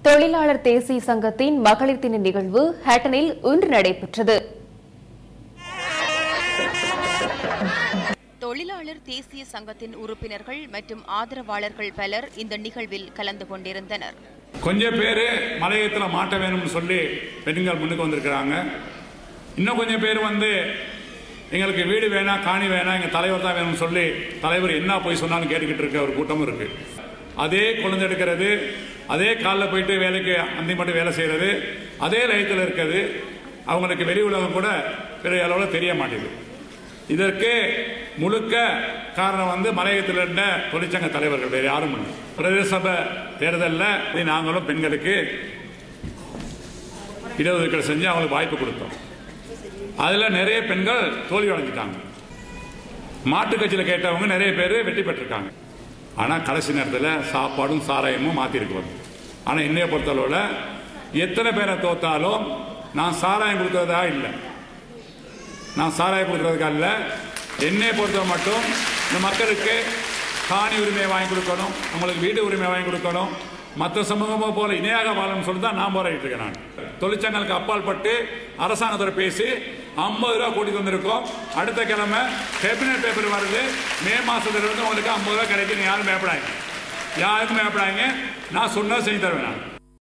தொழிலாளர் தேசிய சங்கத்தின் மகளிர் தின நிகழ்வு ஹேட்டனில் இன்று நடைபெற்றது தொழிலாளர் தேசிய சங்கத்தின் உறுப்பினர்கள் மற்றும் ஆதரவாளர்கள் பலர் இந்த நிகழ்வில் கலந்து கொண்டிருந்தனர் கொஞ்சம் பேர் மலையத்தில் மாட்ட வேணும்னு சொல்லி பெண்கள் முன்னுக்கு வந்திருக்கிறாங்க இன்னும் கொஞ்சம் பேர் வந்து எங்களுக்கு வீடு வேணாம் காணி வேணாம் எங்கள் தலைவர் தான் வேணும்னு சொல்லி தலைவர் என்ன போய் சொன்னாலும் கேட்டுக்கிட்டு இருக்க ஒரு கூட்டமும் இருக்கு அதே குழந்தெடுக்கிறது அதே காலில் போயிட்டு வேலைக்கு அந்தி மட்டும் வேலை செய்கிறது அதே லயத்தில் இருக்கிறது அவங்களுக்கு வெளி உலகம் கூட பெரிய அளவில் தெரிய மாட்டேங்குது இதற்கு முழுக்க காரணம் வந்து மலையத்தில் இருந்த தொழிற்சங்க தலைவர்கள் வேறு யாரும் இல்லை பிரதேச சபை தேர்தலில் நாங்களும் பெண்களுக்கு இடஒதுக்கீடு செஞ்சு அவங்களுக்கு வாய்ப்பு கொடுத்தோம் அதில் நிறைய பெண்கள் தோல்வி அடைஞ்சிட்டாங்க மாட்டு கட்சியில் கேட்டவங்க நிறைய பேர் வெற்றி பெற்றிருக்காங்க ஆனால் கடைசி நேரத்தில் சாப்பாடும் சாராயமும் மாற்றிருக்கு வந்து ஆனால் இன்னைய பொறுத்தளவில் எத்தனை பேரை தோத்தாலும் நான் சாராயம் கொடுக்கறதா இல்லை நான் சாராயம் கொடுக்கறதுக்கு அல்ல என்னை பொறுத்த மட்டும் இந்த மக்களுக்கு காணி உரிமையை வாங்கி கொடுக்கணும் நம்மளுக்கு வீடு உரிமை வாங்கி கொடுக்கணும் மற்ற சமூகமோ போல இணையாக வாழணும்னு சொல்லி தான் நான் போராடிட்டு இருக்கேன் நான் தொழிற்சங்களுக்கு அப்பால் பட்டு அரசாங்கத்தோட பேசி ஐம்பது ரூபா கூட்டி வந்திருக்கோம் அடுத்த கிழமை கேபினட் பேப்பர் வருது மே மாசத்துல இருந்து உங்களுக்கு ஐம்பது ரூபா கிடைக்கும் யாரும் பயப்படாங்க யாருக்கும் பயப்படாங்க நான் சொன்னா செஞ்சு தருவேன் நான்